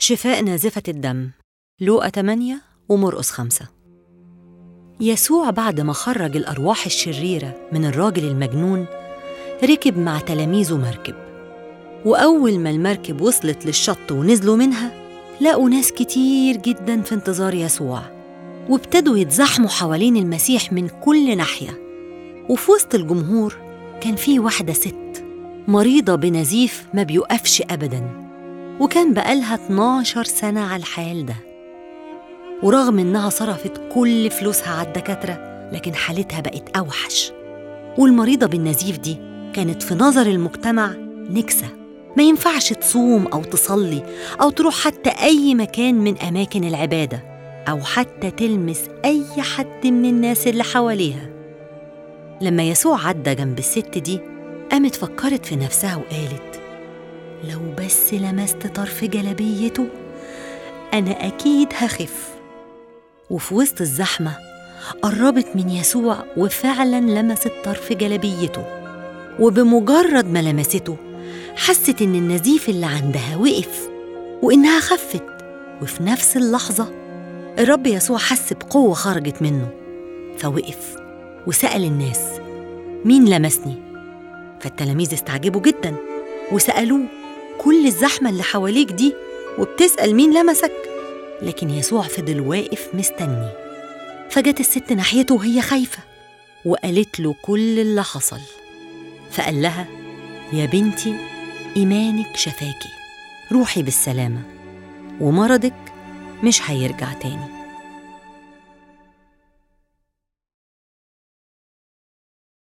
شفاء نازفة الدم لوقا 8 ومرقس 5 يسوع بعد ما خرج الأرواح الشريرة من الراجل المجنون ركب مع تلاميذه مركب وأول ما المركب وصلت للشط ونزلوا منها لقوا ناس كتير جدا في انتظار يسوع وابتدوا يتزحموا حوالين المسيح من كل ناحية وفي وسط الجمهور كان في واحدة ست مريضة بنزيف ما بيوقفش أبداً وكان بقالها 12 سنة على الحال ده ورغم إنها صرفت كل فلوسها على الدكاترة لكن حالتها بقت أوحش والمريضة بالنزيف دي كانت في نظر المجتمع نكسة ما ينفعش تصوم أو تصلي أو تروح حتى أي مكان من أماكن العبادة أو حتى تلمس أي حد من الناس اللي حواليها لما يسوع عدى جنب الست دي قامت فكرت في نفسها وقالت لو بس لمست طرف جلبيته أنا أكيد هخف وفي وسط الزحمة قربت من يسوع وفعلا لمست طرف جلبيته وبمجرد ما لمسته حست إن النزيف اللي عندها وقف وإنها خفت وفي نفس اللحظة الرب يسوع حس بقوة خرجت منه فوقف وسأل الناس مين لمسني؟ فالتلاميذ استعجبوا جدا وسألوه كل الزحمة اللي حواليك دي وبتسأل مين لمسك لكن يسوع فضل واقف مستني فجت الست ناحيته وهي خايفة وقالت له كل اللي حصل فقال لها يا بنتي إيمانك شفاكي روحي بالسلامة ومرضك مش هيرجع تاني